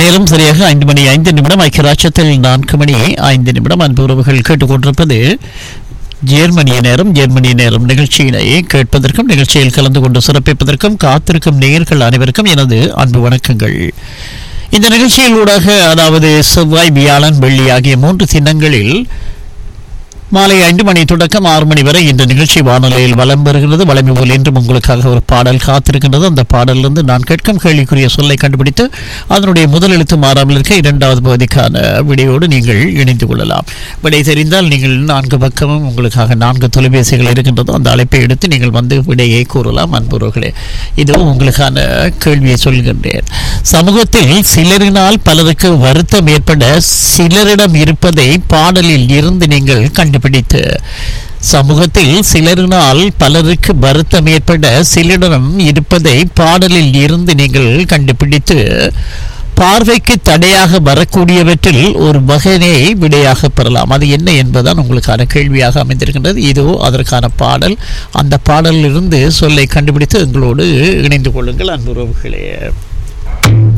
நேரம் சரியாக ஐந்து மணி ஐந்து நிமிடம் ஐக்கியராட்சத்தில் நான்கு மணி ஐந்து நிமிடம் அன்பு உறவுகள் கேட்டுக்கொண்டிருப்பது ஜெர்மனிய நேரம் ஜெர்மனிய நேரம் நிகழ்ச்சியினை கேட்பதற்கும் நிகழ்ச்சியில் கலந்து கொண்டு சிறப்பிப்பதற்கும் காத்திருக்கும் நேயர்கள் அனைவருக்கும் எனது அன்பு வணக்கங்கள் இந்த நிகழ்ச்சியில் ஊடாக அதாவது செவ்வாய் வியாழன் வெள்ளி ஆகிய மூன்று தினங்களில் மாலை ஐந்து மணி தொடக்கம் ஆறு மணி வரை இந்த நிகழ்ச்சி வானொலியில் வலம் பெறுகிறது வளமை போல் இன்றும் உங்களுக்காக ஒரு பாடல் காத்திருக்கின்றது அந்த பாடலிருந்து நான் கேட்கும் கேள்விக்குரிய சொல்லை கண்டுபிடித்து அதனுடைய முதல் எழுத்து மாறாமல் இருக்க இரண்டாவது பகுதிக்கான விடையோடு நீங்கள் இணைந்து கொள்ளலாம் விடை தெரிந்தால் நீங்கள் நான்கு பக்கமும் உங்களுக்காக நான்கு தொலைபேசிகள் இருக்கின்றதோ அந்த அழைப்பை எடுத்து நீங்கள் வந்து விடையை கூறலாம் அன்புறவர்களே இதுவும் உங்களுக்கான கேள்வியை சொல்கின்றேன் சமூகத்தில் சிலரினால் பலருக்கு வருத்தம் ஏற்பட சிலரிடம் இருப்பதை பாடலில் இருந்து நீங்கள் கண்டுபிடித்து சமூகத்தில் சிலரினால் பலருக்கு வருத்தம் ஏற்பட சிலரிடம் இருப்பதை பாடலில் இருந்து நீங்கள் கண்டுபிடித்து பார்வைக்கு தடையாக வரக்கூடியவற்றில் ஒரு வகையை விடையாக பெறலாம் அது என்ன என்பதுதான் உங்களுக்கான கேள்வியாக அமைந்திருக்கின்றது இதோ அதற்கான பாடல் அந்த பாடலிலிருந்து சொல்லை கண்டுபிடித்து எங்களோடு இணைந்து கொள்ளுங்கள் அன்புறவுகளே